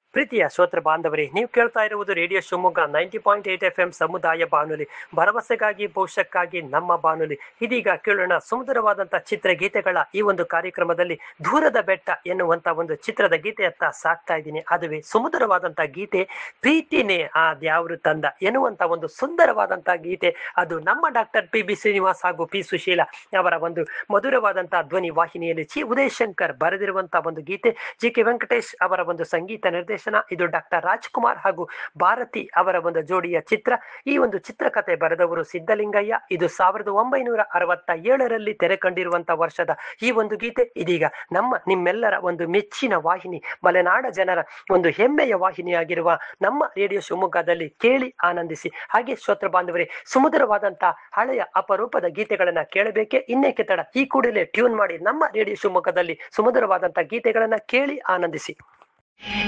ಪ್ರೀತಿಯ ಶ್ರೋತೃ ಬಾಂಧವರೇ ನೀವು ಕೇಳ್ತಾ ಇರುವುದು radio Shivamogga ninety point eight F M ಸಮುದಾಯ ಬಾನುಲಿ ಭರವಸೆಗಾಗಿ ಭವಿಷ್ಯಕ್ಕಾಗಿ ನಮ್ಮ ಬಾನುಲಿ ಇದೀಗ ಕೇಳೋಣ ಸುಂದರವಾದಂಥ ಚಿತ್ರಗೀತೆಗಳ ಈ ಒಂದು ಕಾರ್ಯಕ್ರಮದಲ್ಲಿ ದೂರದ ಬೆಟ್ಟ ಎನ್ನುವಂತ ಒಂದು ಚಿತ್ರದ ಗೀತೆಯತ್ತ ಸಾಕ್ತಾ ಇದ್ದೀನಿ ಅದುವೇ ಸುಮಧುರವಾದಂಥ ಗೀತೆ ಪ್ರೀತಿನೇ ಆ ದ್ಯಾವ್ರು ತಂದ ಎನ್ನುವಂತ ಒಂದು ಸುಂದರವಾದಂಥ ಗೀತೆ ಅದು ನಮ್ಮ ಡಾಕ್ಟರ್ ಪಿ ಬಿ ಶ್ರೀನಿವಾಸ್ ಹಾಗೂ ಪಿ ಸುಶೀಲ ಅವರ ಒಂದು ಮಧುರವಾದಂತಹ ಧ್ವನಿ ವಾಹಿನಿಯಲ್ಲಿ ಚಿ ಉದಯ್ ಶಂಕರ್ ಬರೆದಿರುವಂತಹ ಒಂದು ಗೀತೆ ಜಿ ಕೆ ವೆಂಕಟೇಶ್ ಅವರ ಒಂದು ಸಂಗೀತ ನಿರ್ದೇಶನ ಇದು ಡಾಕ್ಟರ್ ರಾಜ್ಕುಮಾರ್ ಹಾಗೂ ಭಾರತಿ ಅವರ ಒಂದು ಜೋಡಿಯ ಚಿತ್ರ ಈ ಒಂದು ಚಿತ್ರಕಥೆ ಬರೆದವರು ಸಿದ್ದಲಿಂಗಯ್ಯ ಇದು ಸಾವಿರದ ಒಂಬೈನೂರ ಅರವತ್ತ ಏಳರಲ್ಲಿ ತೆರೆ ಕಂಡಿರುವಂತಹ ವರ್ಷದ ಈ ಒಂದು ಗೀತೆ ಇದೀಗ ನಮ್ಮ ನಿಮ್ಮೆಲ್ಲರ ಒಂದು ಮೆಚ್ಚಿನ ವಾಹಿನಿ ಮಲೆನಾಡ ಜನರ ಒಂದು ಹೆಮ್ಮೆಯ ವಾಹಿನಿಯಾಗಿರುವ ನಮ್ಮ ರೇಡಿಯೋ ಶಿವಮೊಗ್ಗದಲ್ಲಿ ಕೇಳಿ ಆನಂದಿಸಿ ಹಾಗೆ ಶ್ರೋತೃ ಬಾಂಧವರೇ ಸುಮಧುರವಾದಂತಹ ಹಳೆಯ ಅಪರೂಪದ ಗೀತೆಗಳನ್ನ ಕೇಳಬೇಕೆ ಇನ್ನೇಕೆ ತಡ ಈ ಕೂಡಲೇ ಟ್ಯೂನ್ ಮಾಡಿ ನಮ್ಮ ರೇಡಿಯೋ ಶಿವಮೊಗ್ಗದಲ್ಲಿ ಸುಮಧುರವಾದಂತಹ ಗೀತೆಗಳನ್ನ ಕೇಳಿ ಆನಂದಿಸಿ